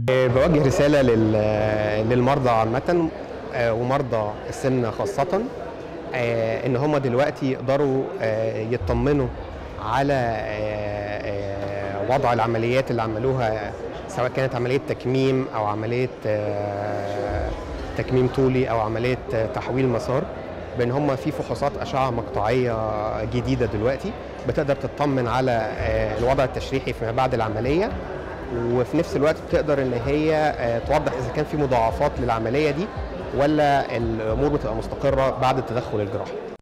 بوجه رسالة لل- للمرضى عامة آه، ومرضى السمنة خاصة آه، إن هم دلوقتي يقدروا آه، يطمنوا على آه، آه، وضع العمليات اللي عملوها سواء كانت عملية تكميم أو عملية آه، تكميم طولي أو عملية آه، تحويل مسار بان هم في فحوصات اشعه مقطعيه جديده دلوقتي بتقدر تطمن على آه، الوضع التشريحي فيما بعد العمليه وفي نفس الوقت بتقدر ان هي آه، توضح اذا كان في مضاعفات للعمليه دي ولا الامور بتبقى مستقره بعد التدخل الجراحي